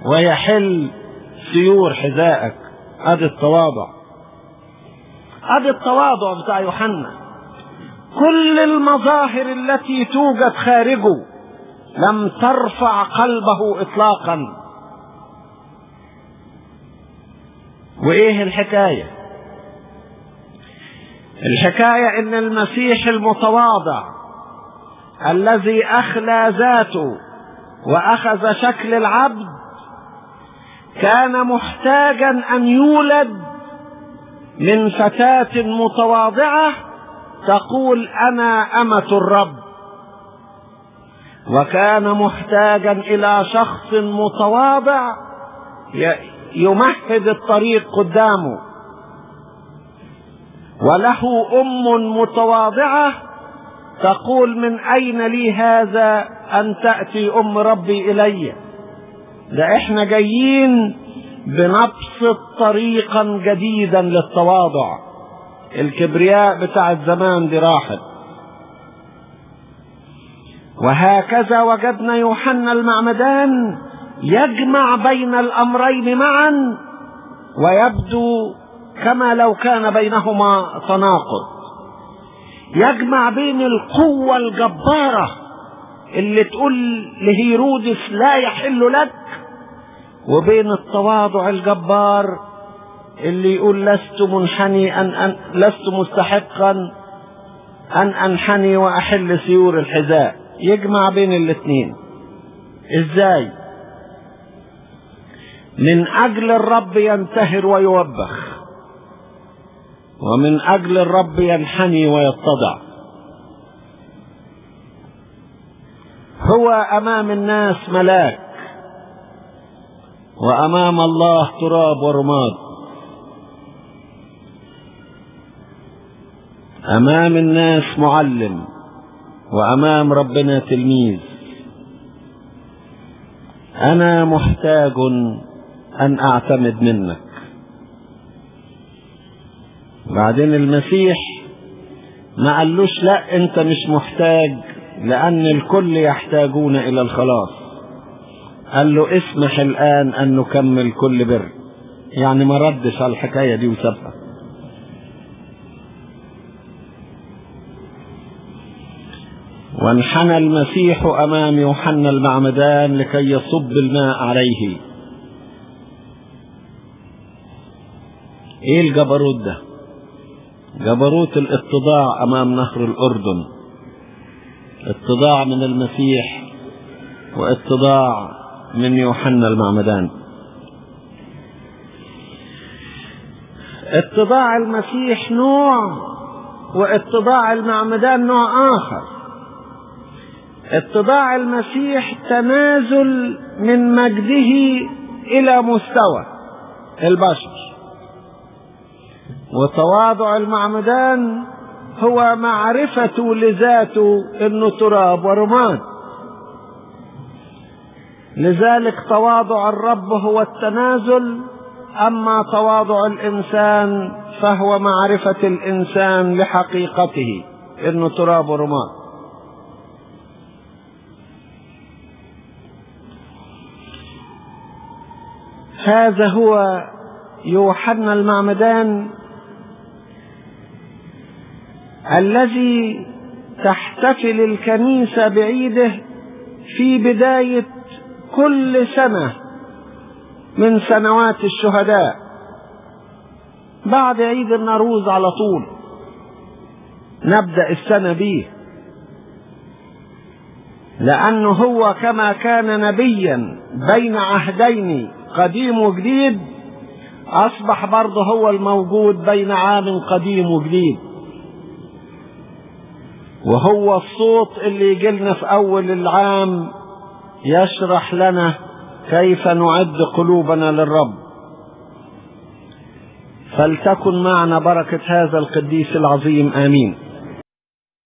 ويحل سيور حذائك ادي التواضع ادي التواضع بتاع يوحنا كل المظاهر التي توجد خارجه لم ترفع قلبه اطلاقا وايه الحكايه الحكايه ان المسيح المتواضع الذي اخلى ذاته واخذ شكل العبد كان محتاجا ان يولد من فتاه متواضعه تقول انا امه الرب وكان محتاجا الى شخص متواضع يمهد الطريق قدامه وله ام متواضعه تقول من اين لي هذا ان تاتي ام ربي الي ده احنا جايين بنبسط طريقا جديدا للتواضع الكبرياء بتاع الزمان دي راحت وهكذا وجدنا يوحنا المعمدان يجمع بين الامرين معا ويبدو كما لو كان بينهما تناقض يجمع بين القوه الجباره اللي تقول لهيرودس لا يحل لك وبين التواضع الجبار اللي يقول لست منحني أن, أن لست مستحقا أن أنحني وأحل سيور الحذاء يجمع بين الاثنين ازاي من اجل الرب ينتهر ويوبخ ومن اجل الرب ينحني ويتضع هو امام الناس ملاك وامام الله تراب ورماد امام الناس معلم وامام ربنا تلميذ انا محتاج ان اعتمد منك بعدين المسيح ما قالوش لا انت مش محتاج لان الكل يحتاجون الى الخلاص قال له اسمح الان ان نكمل كل بر يعني ما ردش على الحكايه دي وسابها وانحنى المسيح امام يوحنا المعمدان لكي يصب الماء عليه ايه الجبروت ده جبروت الاتضاع امام نهر الاردن اتضاع من المسيح واتضاع من يوحنا المعمدان اتضاع المسيح نوع واتضاع المعمدان نوع اخر اتضاع المسيح تنازل من مجده الى مستوى البشر وتواضع المعمدان هو معرفته لذاته انه تراب ورماد لذلك تواضع الرب هو التنازل اما تواضع الانسان فهو معرفه الانسان لحقيقته انه تراب ورماد هذا هو يوحنا المعمدان الذي تحتفل الكنيسة بعيده في بداية كل سنة من سنوات الشهداء بعد عيد النروز على طول نبدأ السنة به لأنه هو كما كان نبيا بين عهدين قديم وجديد أصبح برضه هو الموجود بين عام قديم وجديد وهو الصوت اللي يجي لنا في أول العام يشرح لنا كيف نعد قلوبنا للرب فلتكن معنا بركة هذا القديس العظيم آمين